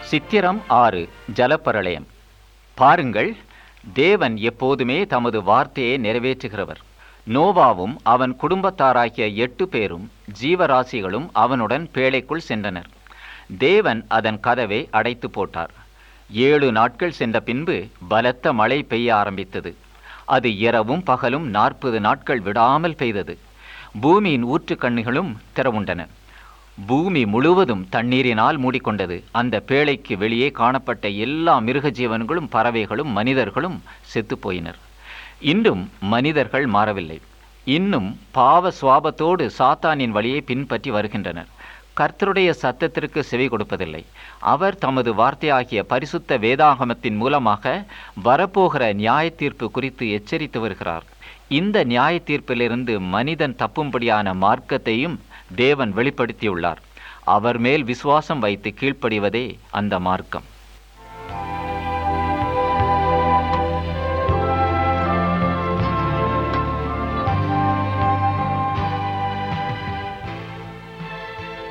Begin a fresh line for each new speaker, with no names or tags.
சித்திரம் ஆறு ஜலப்பரளயம் பாருங்கள் தேவன் எப்போதுமே தமது வார்த்தையை நிறைவேற்றுகிறவர் நோவாவும் அவன் குடும்பத்தாராகிய எட்டு பேரும் ஜீவராசிகளும் அவனுடன் பேழைக்குள் சென்றனர் தேவன் அதன் கதவை அடைத்து போட்டார் ஏழு நாட்கள் சென்ற பின்பு பலத்த மழை பெய்ய ஆரம்பித்தது அது இரவும் பகலும் நாற்பது நாட்கள் விடாமல் பெய்தது பூமியின் ஊற்றுக்கண்ணுகளும் திறவுண்டன பூமி முழுவதும் தண்ணீரினால் மூடிக்கொண்டது அந்த பேழைக்கு வெளியே காணப்பட்ட எல்லா மிருக ஜீவன்களும் பறவைகளும் மனிதர்களும் செத்துப்போயினர் இன்றும் மனிதர்கள் மாறவில்லை இன்னும் பாவ சுவாபத்தோடு சாத்தானின் வழியை பின்பற்றி வருகின்றனர் கர்த்தருடைய சத்தத்திற்கு செவி கொடுப்பதில்லை அவர் தமது வார்த்தையாகிய பரிசுத்த வேதாகமத்தின் மூலமாக வரப்போகிற நியாய தீர்ப்பு குறித்து எச்சரித்து வருகிறார் இந்த நியாய தீர்ப்பிலிருந்து மனிதன் தப்பும்படியான மார்க்கத்தையும் தேவன் வெளிப்படுத்தியுள்ளார் அவர் மேல் விசுவாசம் வைத்து கீழ்ப்படிவதே அந்த மார்க்கம்